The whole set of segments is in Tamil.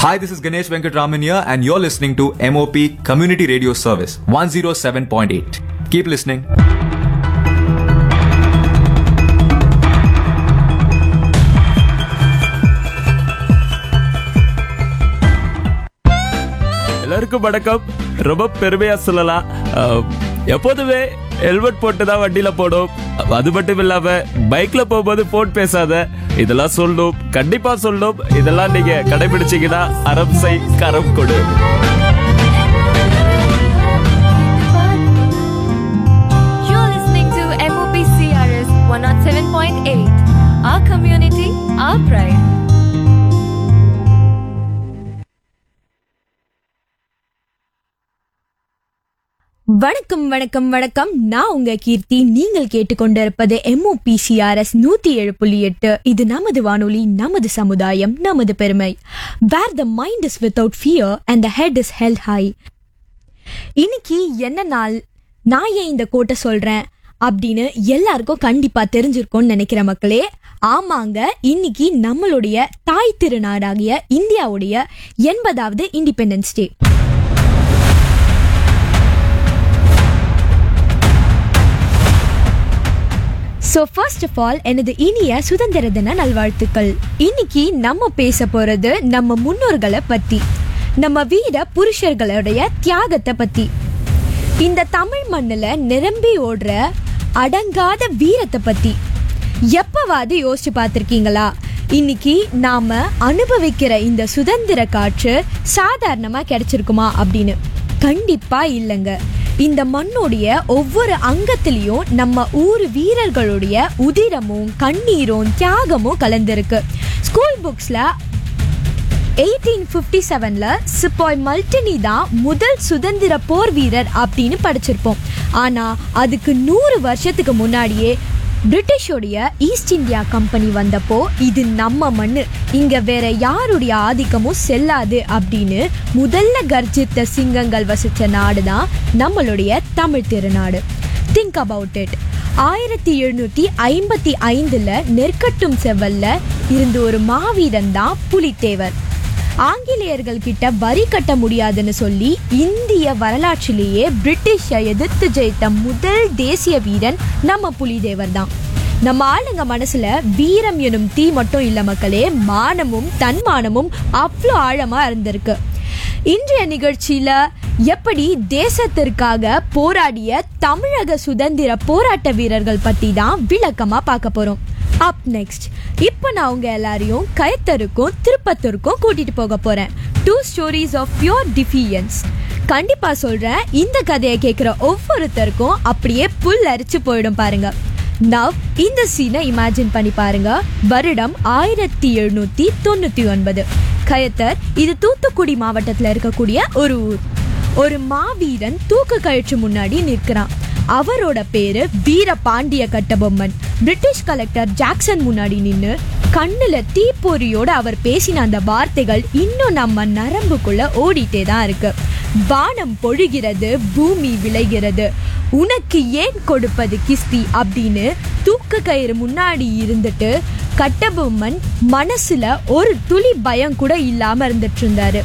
Hi, this is Ganesh Venkatraman here, and you're listening to MOP Community Radio Service 107.8. Keep listening. எல்லாருக்கும் வணக்கம் ரொம்ப பெருமையா சொல்லலாம் அஹ், எப்போதுமே ஹெல்மெட் போட்டு தான் வண்டியில போடும் அது மட்டும் இல்லாம பைக்ல போகும்போது போன் பேசாத இதெல்லாம் சொல்லணும் கண்டிப்பா சொல்லணும் இதெல்லாம் நீங்க கடைபிடிச்சீங்கன்னா அறம் செய் கரம் கொடு You're listening to MOP CRS 107.8. Our community, our pride. வணக்கம் வணக்கம் வணக்கம் நான் உங்க கீர்த்தி நீங்கள் கேட்டுக்கொண்டிருப்பது எம்ஓபிசிஆர்எஸ் நூத்தி ஏழு புள்ளி எட்டு இது நமது வானொலி நமது சமுதாயம் நமது பெருமை where the mind is without fear and the head is held high இன்னைக்கு என்ன நாள் நான் ஏன் இந்த கோட்டை சொல்றேன் அப்படின்னு எல்லாருக்கும் கண்டிப்பா தெரிஞ்சிருக்கும்னு நினைக்கிற மக்களே ஆமாங்க இன்னைக்கு நம்மளுடைய தாய் திருநாடாகிய இந்தியாவுடைய எண்பதாவது independence day so first of all எனது இனிய சுதந்திர தின நல்வாழ்த்துக்கள் இன்னைக்கு நம்ம பேச போறது நம்ம முன்னோர்களை பத்தி நம்ம வீர புருஷர்களுடைய தியாகத்தை பத்தி இந்த தமிழ் மண்ணுல நிரம்பி ஓடுற அடங்காத வீரத்தை பத்தி எப்பவாது யோசிச்சு பார்த்திருக்கீங்களா இன்னைக்கு நாம அனுபவிக்கிற இந்த சுதந்திர காற்று சாதாரணமா கிடைச்சிருக்குமா அப்படின்னு கண்டிப்பா இல்லைங்க இந்த மண்ணுடைய ஒவ்வொரு அங்கத்திலையும் நம்ம ஊர் வீரர்களுடைய உதிரமும் கண்ணீரும் தியாகமும் கலந்திருக்கு ஸ்கூல் புக்ஸ்ல எயிட்டீன் ஃபிஃப்டி செவனில் சிப்பாய் மல்டினி தான் முதல் சுதந்திர போர் வீரர் அப்படின்னு படிச்சிருப்போம் ஆனால் அதுக்கு நூறு வருஷத்துக்கு முன்னாடியே பிரிட்டிஷோடைய ஈஸ்ட் இந்தியா கம்பெனி வந்தப்போ இது நம்ம மண்ணு இங்க வேற யாருடைய ஆதிக்கமும் செல்லாது அப்படின்னு முதல்ல கர்ஜித்த சிங்கங்கள் வசிச்ச நாடு தான் நம்மளுடைய தமிழ் திருநாடு திங்க் அபவுட் இட் ஆயிரத்தி எழுநூத்தி ஐம்பத்தி ஐந்துல நெற்கட்டும் செவ்வல்ல இருந்து ஒரு மாவீரன் தான் புலித்தேவர் ஆங்கிலேயர்கள் கிட்ட வரி கட்ட முடியாதுன்னு சொல்லி இந்திய வரலாற்றிலேயே பிரிட்டிஷை எதிர்த்து ஜெயித்த முதல் தேசிய வீரன் நம்ம புலிதேவர் தான் நம்ம ஆளுங்க மனசுல வீரம் எனும் தீ மட்டும் இல்ல மக்களே மானமும் தன்மானமும் அவ்வளோ ஆழமா இருந்திருக்கு இன்றைய நிகழ்ச்சியில எப்படி தேசத்திற்காக போராடிய தமிழக சுதந்திர போராட்ட வீரர்கள் பத்தி தான் விளக்கமா பார்க்க போறோம் அப் நெக்ஸ்ட் இப்போ நான் உங்க எல்லாரையும் கயத்தருக்கும் திருப்பத்தூருக்கும் கூட்டிட்டு போக போறேன் two stories of pure defiance கண்டிப்பா சொல்றேன் இந்த கதையை கேட்குற ஒவ்வொருத்தருக்கும் அப்படியே புல் அரிச்சு போயிடும் பாருங்க நவ் இந்த சீனை இமேஜின் பண்ணி பாருங்க வருடம் ஆயிரத்தி எழுநூத்தி தொண்ணூத்தி ஒன்பது கயத்தர் இது தூத்துக்குடி மாவட்டத்துல இருக்கக்கூடிய ஒரு ஊர் ஒரு மாவீரன் தூக்கு கழிச்சு முன்னாடி நிற்கிறான் அவரோட பேரு Veerapandiya Kattabomman British collector Jackson முன்னாடி நின்னு கண்ணுல தீப்பொறியோட அவர் பேசின அந்த வார்த்தைகள் இன்னும் நம்ம நரம்புக்குள்ள ஓடிட்டே தான் இருக்கு வானம் பொழிகிறது பூமி விளைகிறது உனக்கு ஏன் கொடுப்பது கிஸ்தி அப்படின்னு தூக்கு கயிறு முன்னாடி இருந்துட்டு கட்டபொம்மன் மனசுல ஒரு துளி பயம் கூட இல்லாம இருந்துட்டு இருந்தாரு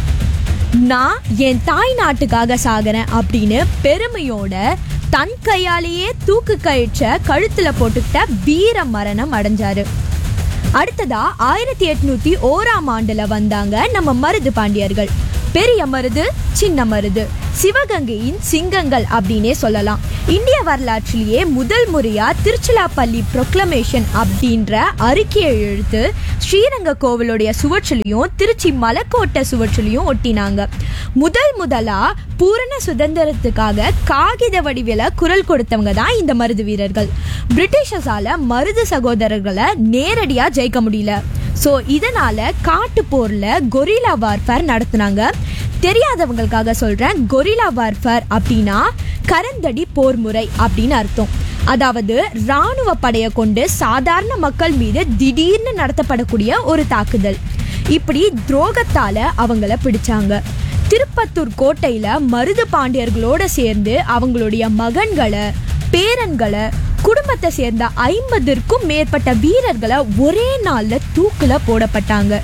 நான் என் தாய் நாட்டுக்காக சாகுறேன் அப்படின்னு பெருமையோட தன் கையாலேயே தூக்கு கயிற்ற கழுத்துல போட்டுக்கிட்ட வீர மரணம் அடைஞ்சாரு அடுத்ததா ஆயிரத்தி எட்நூத்தி ஓராம் ஆண்டுல வந்தாங்க நம்ம மருது பாண்டியர்கள் பெரிய மருது சின்ன மருது சிவகங்கையின் சிங்கங்கள் அப்படின்னே சொல்லலாம் இந்திய வரலாற்றிலேயே முதல் முறையா திருச்சிராப்பள்ளி ப்ரொக்ளமேஷன் அப்படின்ற அறிக்கையை எழுத்து ஸ்ரீரங்க கோவிலுடைய சுவற்றிலையும் திருச்சி மலைக்கோட்டை சுவற்றிலையும் ஒட்டினாங்க முதல் முதலா பூரண சுதந்திரத்துக்காக காகித வடிவில குரல் கொடுத்தவங்க தான் இந்த மருது வீரர்கள் பிரிட்டிஷர்ஸால மருது சகோதரர்களை நேரடியா ஜெயிக்க முடியல ஸோ இதனால காட்டு போர்ல கொரில்லா வார்ஃபேர் நடத்துனாங்க தெரியாதவங்களுக்காக சொல்றேன் கொரில்லா வார்ஃபேர் அப்படின்னா கரந்தடி போர் முறை அப்படின்னு அர்த்தம் அதாவது ராணுவ படையை கொண்டு சாதாரண மக்கள் மீது திடீர்னு நடத்தப்படக்கூடிய ஒரு தாக்குதல் இப்படி துரோகத்தால அவங்கள பிடிச்சாங்க திருப்பத்தூர் கோட்டையில மருது பாண்டியர்களோட சேர்ந்து அவங்களுடைய மகன்களை பேரன்களை குடும்பத்தை சேர்ந்த ஐம்பதுக்கும் மேற்பட்ட வீரர்களை ஒரே நாள்ல தூக்குல போடப்பட்டாங்க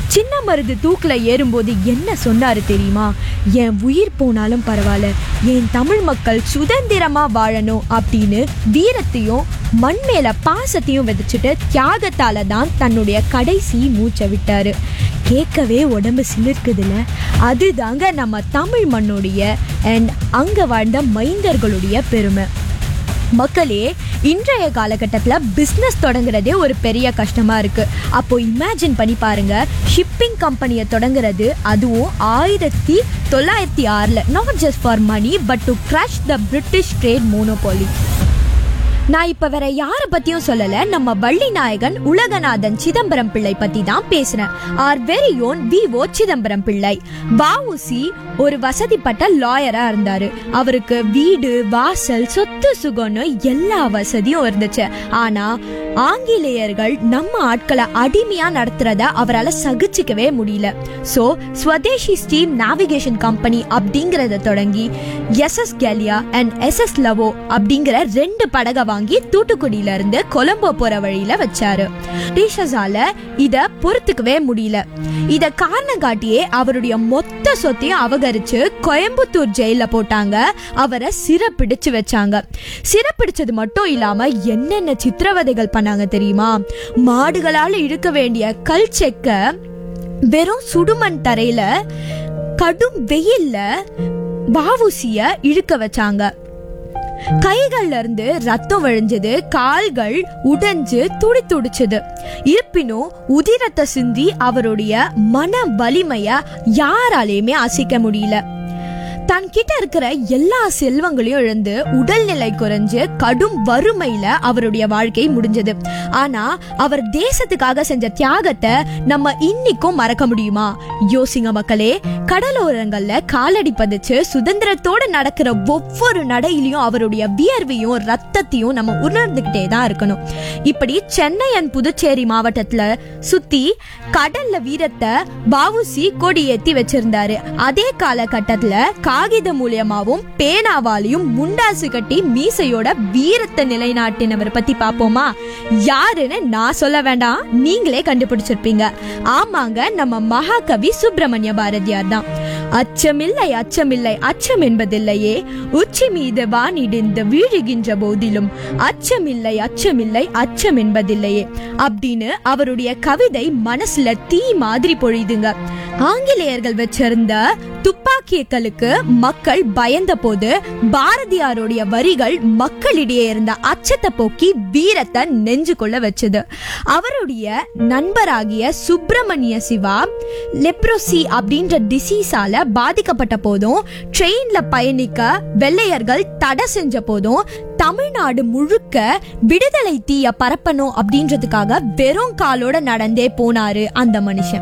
சின்ன மருது தூக்குல ஏறும்போது என்ன சொன்னாரு தெரியுமா என் உயிர் போனாலும் பரவாயில்ல என் தமிழ் மக்கள் சுதந்திரமா வாழணும் அப்படின்னு வீரத்தையும் மண் மேல பாசத்தையும் விதைச்சிட்டு தியாகத்தால தான் தன்னுடைய கடைசி மூச்சை விட்டாரு கேட்கவே உடம்பு சிலிர்க்குதுல அதுதாங்க நம்ம தமிழ் மண்ணுடைய அண்ட் அங்க வாழ்ந்த மைந்தர்களுடைய பெருமை மக்களே இன்றைய காலகட்டத்தில் பிஸ்னஸ் தொடங்குறதே ஒரு பெரிய கஷ்டமா இருக்கு அப்போ இமேஜின் பண்ணி பாருங்க ஷிப்பிங் கம்பெனியை தொடங்குறது அதுவும் ஆயிரத்தி தொள்ளாயிரத்தி ஆறில் not just for money but to crush the British trade monopoly நான் இப்ப வேற யார பத்தியும் சொல்லல நம்ம வள்ளி நாயகன் உலகநாதன் சிதம்பரம் பிள்ளை பத்தி தான் பேசுறேன் our very own V O Chidambaram Pillai VOC ஒரு வசதிப்பட்ட லாயரா இருந்தாரு அவருக்கு வீடு வாசல் சொத்து சுகம்னு எல்லா வசதியும் இருந்துச்சு ஆனா ஆங்கிலேயர்கள் நம்ம ஆட்களை அடிமையா நடத்துறத அவரால் சகிச்சுக்கவே முடியல so Swadeshi steam navigation company அப்படிங்கறத தொடங்கி S S Gallia and S S Lawoe அப்படிங்கிற ரெண்டு படகை வாங்கி தூத்துக்குடியில இருந்து கொலம்போ போற வழியில வச்சாரு டீஷஸால இத பொறுத்துக்கவே முடியல இத காரணம் காட்டியே அவருடைய மொத்த சொத்தையும் அபகரிச்சு கோயம்புத்தூர் ஜெயில போட்டாங்க அவரை சிறப்பிடிச்சு வச்சாங்க சிறப்பிடிச்சது மட்டும் இல்லாம என்னென்ன சித்திரவதைகள் பண்ணாங்க தெரியுமா மாடுகளால இழுக்க வேண்டிய கல் செக்க வெறும் சுடுமண் தரையில கடும் வெயில்ல வாவுசிய இழுக்க வச்சாங்க கைகள்ல இருந்து ரத்தம் வழிஞ்சது கால்கள் உடைஞ்சு துடி துடிச்சது இருப்பினும் உதிரத்தை சிந்தி அவருடைய மன வலிமைய யாராலையுமே அசைக்க முடியல தன் கிட்ட இருக்கிற எல்லா செல்வங்களையும் இழந்து உடல்நிலை குறைஞ்சு கடும் வறுமையில அவருடைய வாழ்க்கை முடிஞ்சது ஆனா அவர் தேசத்துக்காக செஞ்ச தியாகத்தை நம்ம இன்னிக்கும் மறக்க முடியுமா யோசிங்க மக்களே கடலோரங்கள்ல காலடி பதிச்சு சுதந்திரத்தோட நடக்கிற ஒவ்வொரு நடையிலையும் அவருடைய வியர்வையும் ரத்தத்தையும் நம்ம உணர்ந்துகிட்டே தான் இருக்கணும் இப்படி சென்னை அண்ட் புதுச்சேரி மாவட்டத்துல சுத்தி கடல்ல வீரத்தை பாவுசி கொடி ஏத்தி வச்சிருந்தாரு அதே காலகட்டத்துல காகிதம் மூலியமாவும் பேனாவாலையும் முண்டாசு கட்டி மீசையோட வீரத்தை நிலைநாட்டினவர் பத்தி பாப்போமா யாருன்னு நான் சொல்ல வேண்டாம் நீங்களே கண்டுபிடிச்சிருப்பீங்க ஆமாங்க நம்ம மகாகவி சுப்பிரமணிய பாரதியார் தான் அச்சமில்லை அச்சமில்லை அச்சம் என்பதில்லையே உச்சி மீது வானிடிந்து வீழுகின்ற போதிலும் அச்சமில்லை அச்சமில்லை அச்சம் என்பதில்லையே அப்படின்னு அவருடைய கவிதை மனசுல தீ மாதிரி பொழியுதுங்க ஆங்கிலேயர்கள் வச்சிருந்த துப்பாக்கிகளுக்கு மக்கள் பயந்த போது பாரதியாருடைய வரிகள் மக்களிடையே இருந்த அச்சத்தை போக்கி வீரத்தை நெஞ்சுக்குள்ள வச்சது அவருடைய நண்பராகிய சுப்பிரமணிய சிவா லெப்ரோசி அப்படின்ற டிசீஸால பாதிக்கப்பட்ட போதும் ட்ரெயின்ல பயணிக்க வெள்ளையர்கள் தடை செஞ்ச போதும் தமிழ்நாடு முழுக்க விடுதலை தீய பரப்பணும் அப்படின்றதுக்காக வெறும் காலோட நடந்தே போனாரு அந்த மனுஷன்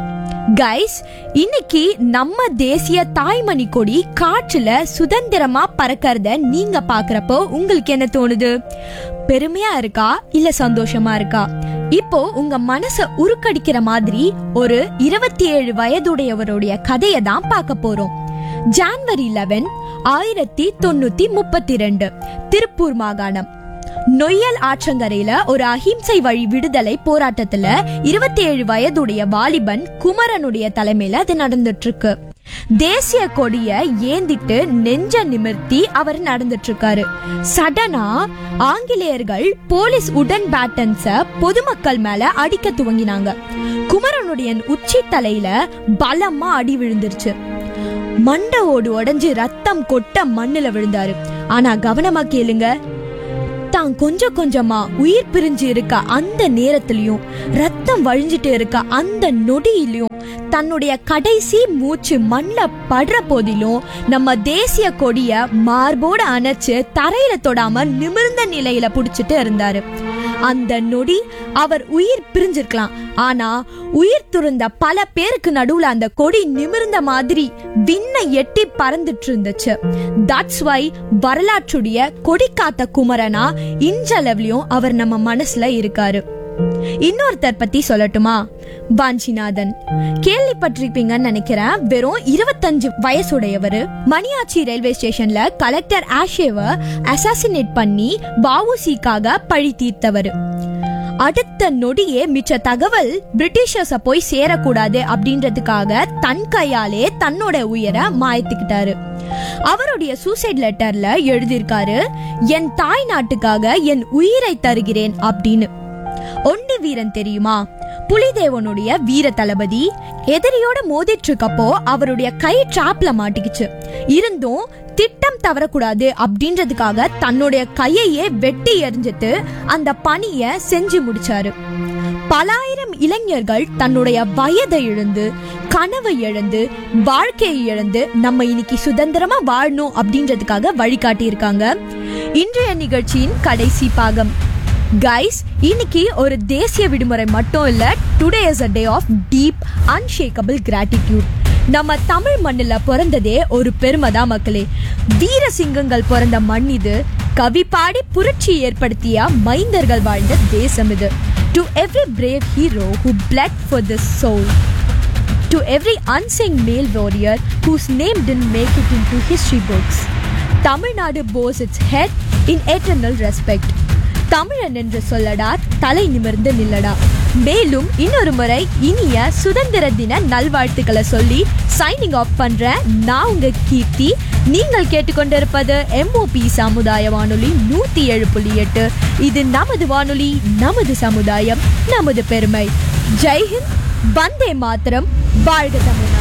கைஸ் இன்னைக்கு நம்ம தேசிய தாய்மணி கொடி காற்றுல சுதந்திரமா பறக்கறத நீங்க பாக்குறப்போ உங்களுக்கு என்ன தோணுது பெருமையா இருக்கா இல்ல சந்தோஷமா இருக்கா இப்போ உங்க மனச உருக்கடிக்கிற மாதிரி ஒரு இருபத்தி ஏழு வயதுடையவருடைய கதையை தான் பார்க்க போறோம் ஜான்வரி லெவன் ஆயிரத்தி தொண்ணூத்தி முப்பத்தி ரெண்டு திருப்பூர் மாகாணம் நொய்யல் ஆற்றங்கரையில ஒரு அஹிம்சை வழி விடுதலை போராட்டத்துல இருபத்தி ஏழு வயதுடைய வாலிபன் குமரனுடைய தலைமையில அது நடந்துட்டு இருக்கு தேசிய கொடிய ஏந்திட்டு நெஞ்ச நிமிர்த்தி அவர் நடந்துட்டு இருக்காரு சடனா ஆங்கிலேயர்கள் போலீஸ் உடன் பேட்டன்ஸ பொதுமக்கள் மேல அடிக்க துவங்கினாங்க குமரனுடைய உச்சி தலையில பலமா அடி விழுந்துருச்சு மண்டை ஓடு உடைஞ்சு ரத்தம் கொட்ட மண்ணுல விழுந்தாரு ஆனா கவனமா கேளுங்க தான் கொஞ்சம் கொஞ்சமா உயிர் பிரிஞ்சு இருக்க அந்த நேரத்திலையும் ரத்தம் வழிஞ்சிட்டு இருக்க அந்த நொடியிலையும் தன்னுடைய கடைசி மூச்சு மண்ல படுற போதிலும் நம்ம தேசிய கொடிய மார்போட அணைச்சு தரையில தொடாம நிமிர்ந்த நிலையில புடிச்சிட்டு இருந்தாரு அந்த நொடி அவர் உயிர் பிரிஞ்சிருக்கலாம் ஆனா உயிர் துறந்த பல பேருக்கு நடுவுல அந்த கொடி நிமிர்ந்த மாதிரி விண்ணை எட்டி பறந்துட்டு இருந்துச்சு தட்ஸ் வை வரலாற்றுடைய கொடி காத்த குமரனா இன்றளவுலயும் அவர் நம்ம மனசுல இருக்காரு இன்னொருத்தர் பத்தி சொல்லட்டுமா வாஞ்சிநாதன் கேள்விப்பட்டிருப்பீங்கன்னு நினைக்கிறேன் வெறும் இருபத்தஞ்சு வயசுடையவர் மணியாச்சி ரயில்வே ஸ்டேஷன்ல கலெக்டர் ஆஷேவ அசாசினேட் பண்ணி வஉசிக்காக பழி தீர்த்தவர் அடுத்த நொடியே மிச்ச தகவல் பிரிட்டிஷர்ஸ போய் சேரக்கூடாது அப்படின்றதுக்காக தன் கையாலே தன்னோட உயிரை மாயத்துக்கிட்டாரு அவருடைய சூசைட் லெட்டர்ல எழுதியிருக்காரு என் தாய் நாட்டுக்காக என் உயிரை தருகிறேன் அப்படின்னு ஒண்ணு வீரன் தெரியுமா புலிதேவனுடைய வீர தளபதி எதிரியோட மோதிட்டு இருக்கப்போ அவருடைய கை டிராப்ல மாட்டிக்கிச்சு இருந்தும் திட்டம் தவறக்கூடாது அப்படின்றதுக்காக தன்னுடைய கையையே வெட்டி எறிஞ்சிட்டு அந்த பணிய செஞ்சு முடிச்சாரு பலாயிரம் இளைஞர்கள் தன்னுடைய வயதை இழந்து கனவை இழந்து வாழ்க்கையை இழந்து நம்ம இன்னைக்கு சுதந்திரமா வாழணும் அப்படின்றதுக்காக வழிகாட்டி இருக்காங்க இன்றைய நிகழ்ச்சியின் கடைசி பாகம் கைஸ் இன்னைக்கு ஒரு தேசிய விடுமுறை மட்டும் இல்ல today is a day of deep unshakable gratitude நம்ம தமிழ் மண்ணுல பிறந்ததே ஒரு பெருமை தான் மக்களே வீர சிங்கங்கள் பிறந்த மண் இது கவி பாடி புரட்சி ஏற்படுத்திய மைந்தர்கள் வாழ்ந்த தேசம் இது to every brave hero who bled for this soil to every unsung male warrior whose name didn't make it into history books. Tamil Nadu bows its head in eternal respect. தமிழன் என்று சொல்லடா தலை நிமிர்ந்து நில்லடா மேலும் இன்னொரு முறை இனிய சுதந்திர தின நல்வாழ்த்துக்களை சொல்லி சைனிங் ஆஃப் பண்றேன் நான் உங்க கீர்த்தி நீங்கள் கேட்டுக்கொண்டிருப்பது எம்ஓபி சமுதாய வானொலி நூத்தி ஏழு புள்ளி எட்டு இது நமது வானொலி நமது சமுதாயம் நமது பெருமை ஜெய்ஹிந்த் வந்தே மாத்திரம் வாழ்க தமிழ்நாடு